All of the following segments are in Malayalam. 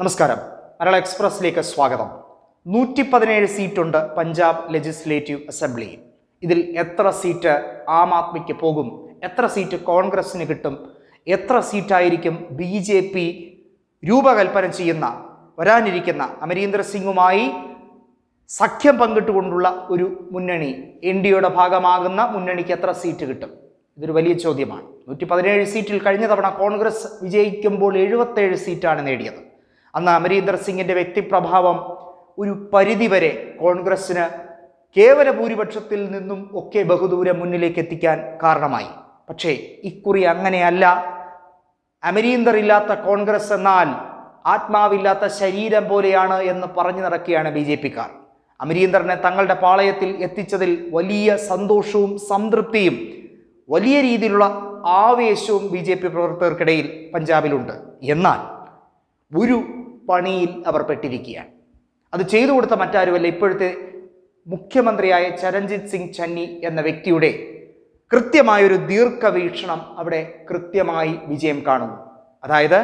നമസ്കാരം മലയാള എക്സ്പ്രസിലേക്ക് സ്വാഗതം നൂറ്റി പതിനേഴ് സീറ്റുണ്ട് പഞ്ചാബ് ലെജിസ്ലേറ്റീവ് അസംബ്ലിയിൽ ഇതിൽ എത്ര സീറ്റ് ആം ആദ്മിക്ക് പോകും എത്ര സീറ്റ് കോൺഗ്രസിന് കിട്ടും എത്ര സീറ്റായിരിക്കും ബി ജെ പി രൂപകൽപ്പന ചെയ്യുന്ന വരാനിരിക്കുന്ന അമരീന്ദർ സിംഗുമായി സഖ്യം പങ്കിട്ടുകൊണ്ടുള്ള ഒരു മുന്നണി എൻ ഡി എയുടെ ഭാഗമാകുന്ന മുന്നണിക്ക് എത്ര സീറ്റ് കിട്ടും ഇതൊരു വലിയ ചോദ്യമാണ് നൂറ്റി പതിനേഴ് സീറ്റിൽ കഴിഞ്ഞ തവണ കോൺഗ്രസ് വിജയിക്കുമ്പോൾ എഴുപത്തേഴ് സീറ്റാണ് നേടിയത് അന്ന് അമരീന്ദർ സിംഗിൻ്റെ വ്യക്തിപ്രഭാവം ഒരു പരിധിവരെ കോൺഗ്രസ്സിന് കേവല ഭൂരിപക്ഷത്തിൽ നിന്നും ഒക്കെ ബഹുദൂരം മുന്നിലേക്ക് എത്തിക്കാൻ കാരണമായി പക്ഷേ ഇക്കുറി അങ്ങനെയല്ല അമരീന്ദർ ഇല്ലാത്ത കോൺഗ്രസ് എന്നാൽ ആത്മാവില്ലാത്ത ശരീരം പോലെയാണ് എന്ന് പറഞ്ഞു നടക്കുകയാണ് ബി ജെ പിക്കാർ അമരീന്ദറിനെ തങ്ങളുടെ പാളയത്തിൽ എത്തിച്ചതിൽ വലിയ സന്തോഷവും സംതൃപ്തിയും വലിയ രീതിയിലുള്ള ആവേശവും ബി ജെ പി പ്രവർത്തകർക്കിടയിൽ പഞ്ചാബിലുണ്ട് എന്നാൽ ഒരു പണിയിൽ അവർ പെട്ടിരിക്കുകയാണ് അത് ചെയ്തു കൊടുത്ത മറ്റാരുമല്ല ഇപ്പോഴത്തെ മുഖ്യമന്ത്രിയായ ചരൺജിത് സിംഗ് ചന്നി എന്ന വ്യക്തിയുടെ കൃത്യമായൊരു ദീർഘവീക്ഷണം അവിടെ കൃത്യമായി വിജയം കാണുന്നു അതായത്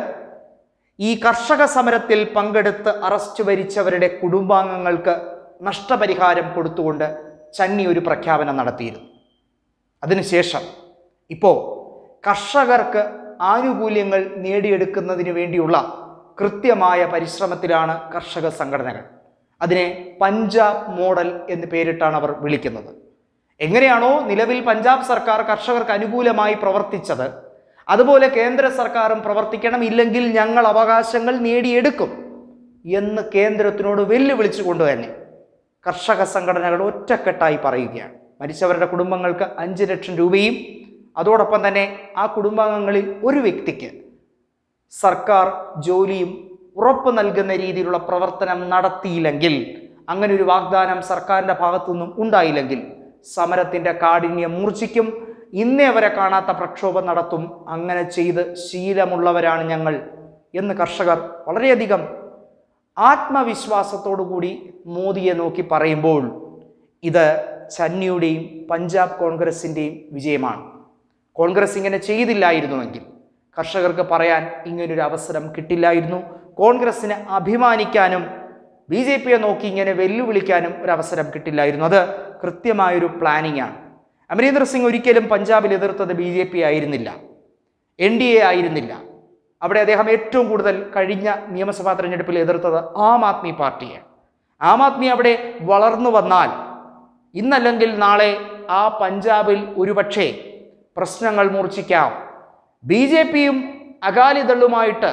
ഈ കർഷക സമരത്തിൽ പങ്കെടുത്ത് അറസ്റ്റ് വരിച്ചവരുടെ കുടുംബാംഗങ്ങൾക്ക് നഷ്ടപരിഹാരം കൊടുത്തുകൊണ്ട് ചന്നി ഒരു പ്രഖ്യാപനം നടത്തിയിരുന്നു അതിനുശേഷം ഇപ്പോൾ കർഷകർക്ക് ആനുകൂല്യങ്ങൾ നേടിയെടുക്കുന്നതിന് വേണ്ടിയുള്ള കൃത്യമായ പരിശ്രമത്തിലാണ് കർഷക സംഘടനകൾ അതിനെ പഞ്ചാബ് മോഡൽ എന്ന് പേരിട്ടാണ് അവർ വിളിക്കുന്നത് എങ്ങനെയാണോ നിലവിൽ പഞ്ചാബ് സർക്കാർ കർഷകർക്ക് അനുകൂലമായി പ്രവർത്തിച്ചത് അതുപോലെ കേന്ദ്ര സർക്കാരും പ്രവർത്തിക്കണം ഇല്ലെങ്കിൽ ഞങ്ങൾ അവകാശങ്ങൾ നേടിയെടുക്കും എന്ന് കേന്ദ്രത്തിനോട് വെല്ലുവിളിച്ചുകൊണ്ട് തന്നെ കർഷക സംഘടനകൾ ഒറ്റക്കെട്ടായി പറയുകയാണ് മരിച്ചവരുടെ കുടുംബങ്ങൾക്ക് അഞ്ച് ലക്ഷം രൂപയും അതോടൊപ്പം തന്നെ ആ കുടുംബാംഗങ്ങളിൽ ഒരു വ്യക്തിക്ക് സർക്കാർ ജോലിയും ഉറപ്പ് നൽകുന്ന രീതിയിലുള്ള പ്രവർത്തനം നടത്തിയില്ലെങ്കിൽ അങ്ങനെ ഒരു വാഗ്ദാനം സർക്കാരിൻ്റെ ഭാഗത്തുനിന്നും ഉണ്ടായില്ലെങ്കിൽ സമരത്തിൻ്റെ കാഠിന്യം മൂർച്ഛിക്കും ഇന്നേ വരെ കാണാത്ത പ്രക്ഷോഭം നടത്തും അങ്ങനെ ചെയ്ത് ശീലമുള്ളവരാണ് ഞങ്ങൾ എന്ന് കർഷകർ വളരെയധികം ആത്മവിശ്വാസത്തോടു കൂടി മോദിയെ നോക്കി പറയുമ്പോൾ ഇത് ചന്നിയുടെയും പഞ്ചാബ് കോൺഗ്രസിൻ്റെയും വിജയമാണ് കോൺഗ്രസ് ഇങ്ങനെ ചെയ്തില്ലായിരുന്നുവെങ്കിൽ കർഷകർക്ക് പറയാൻ ഇങ്ങനൊരു അവസരം കിട്ടില്ലായിരുന്നു കോൺഗ്രസ്സിന് അഭിമാനിക്കാനും ബി ജെ പിയെ നോക്കി ഇങ്ങനെ വെല്ലുവിളിക്കാനും ഒരു അവസരം കിട്ടില്ലായിരുന്നു അത് കൃത്യമായൊരു പ്ലാനിംഗ് ആണ് അമരീന്ദർ സിംഗ് ഒരിക്കലും പഞ്ചാബിൽ എതിർത്തത് ബി ജെ പി ആയിരുന്നില്ല എൻ ഡി എ ആയിരുന്നില്ല അവിടെ അദ്ദേഹം ഏറ്റവും കൂടുതൽ കഴിഞ്ഞ നിയമസഭാ തെരഞ്ഞെടുപ്പിൽ എതിർത്തത് ആം ആദ്മി പാർട്ടിയെ ആം ആദ്മി അവിടെ വളർന്നു വന്നാൽ ഇന്നല്ലെങ്കിൽ നാളെ ആ പഞ്ചാബിൽ ഒരുപക്ഷെ പ്രശ്നങ്ങൾ മൂർച്ഛിക്കാം ബി ജെ പിയും അകാലിദളുമായിട്ട്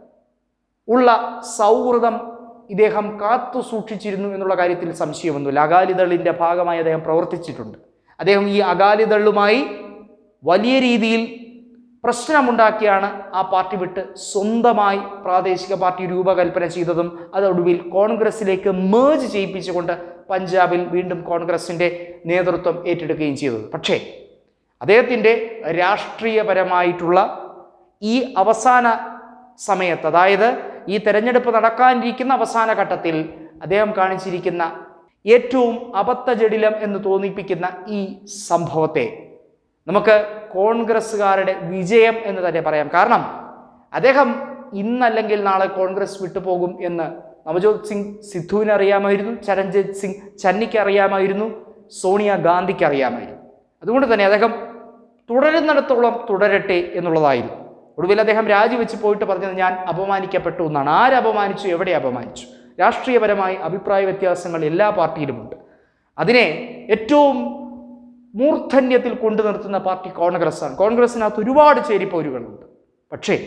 ഉള്ള സൗഹൃദം ഇദ്ദേഹം കാത്തു സൂക്ഷിച്ചിരുന്നു എന്നുള്ള കാര്യത്തിൽ സംശയമൊന്നുമില്ല അകാലിദളിൻ്റെ ഭാഗമായി അദ്ദേഹം പ്രവർത്തിച്ചിട്ടുണ്ട് അദ്ദേഹം ഈ അകാലിദളുമായി വലിയ രീതിയിൽ പ്രശ്നമുണ്ടാക്കിയാണ് ആ പാർട്ടി വിട്ട് സ്വന്തമായി പ്രാദേശിക പാർട്ടി രൂപകൽപ്പന ചെയ്തതും അതൊടുവിൽ കോൺഗ്രസിലേക്ക് മേജ് ചെയ്യിപ്പിച്ചുകൊണ്ട് പഞ്ചാബിൽ വീണ്ടും കോൺഗ്രസിൻ്റെ നേതൃത്വം ഏറ്റെടുക്കുകയും ചെയ്തത് പക്ഷേ അദ്ദേഹത്തിൻ്റെ രാഷ്ട്രീയപരമായിട്ടുള്ള ഈ അവസാന സമയത്ത് അതായത് ഈ തെരഞ്ഞെടുപ്പ് നടക്കാനിരിക്കുന്ന അവസാന ഘട്ടത്തിൽ അദ്ദേഹം കാണിച്ചിരിക്കുന്ന ഏറ്റവും അബദ്ധജടിലം എന്ന് തോന്നിപ്പിക്കുന്ന ഈ സംഭവത്തെ നമുക്ക് കോൺഗ്രസ്സുകാരുടെ വിജയം എന്ന് തന്നെ പറയാം കാരണം അദ്ദേഹം ഇന്നല്ലെങ്കിൽ നാളെ കോൺഗ്രസ് വിട്ടുപോകും എന്ന് നവജോത് സിംഗ് സിദ്ധുവിന് അറിയാമായിരുന്നു ചരൺജിത് സിംഗ് ചന്നിക്ക് അറിയാമായിരുന്നു സോണിയ ഗാന്ധിക്ക് അറിയാമായിരുന്നു അതുകൊണ്ട് തന്നെ അദ്ദേഹം തുടരുന്നിടത്തോളം തുടരട്ടെ എന്നുള്ളതായിരുന്നു ഒടുവിൽ അദ്ദേഹം രാജിവെച്ച് പോയിട്ട് പറഞ്ഞത് ഞാൻ അപമാനിക്കപ്പെട്ടു എന്നാണ് ആര് അപമാനിച്ചു എവിടെ അപമാനിച്ചു രാഷ്ട്രീയപരമായി അഭിപ്രായ വ്യത്യാസങ്ങൾ എല്ലാ പാർട്ടിയിലുമുണ്ട് അതിനെ ഏറ്റവും മൂർധന്യത്തിൽ കൊണ്ടു നിർത്തുന്ന പാർട്ടി കോൺഗ്രസ്സാണ് കോൺഗ്രസ്സിനകത്ത് ഒരുപാട് ചേരിപ്പോരുകളുണ്ട് പക്ഷേ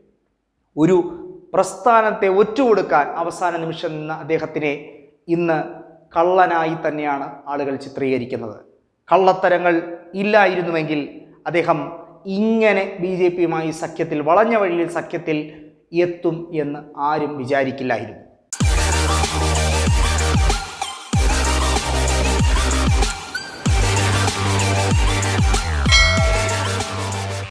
ഒരു പ്രസ്ഥാനത്തെ ഒറ്റുകൊടുക്കാൻ അവസാന നിമിഷം നിന്ന അദ്ദേഹത്തിനെ ഇന്ന് കള്ളനായി തന്നെയാണ് ആളുകൾ ചിത്രീകരിക്കുന്നത് കള്ളത്തരങ്ങൾ ഇല്ലായിരുന്നുവെങ്കിൽ അദ്ദേഹം ഇങ്ങനെ ബി ജെ പിയുമായി സഖ്യത്തിൽ വളഞ്ഞ വഴിയിൽ സഖ്യത്തിൽ എത്തും എന്ന് ആരും വിചാരിക്കില്ലായിരുന്നു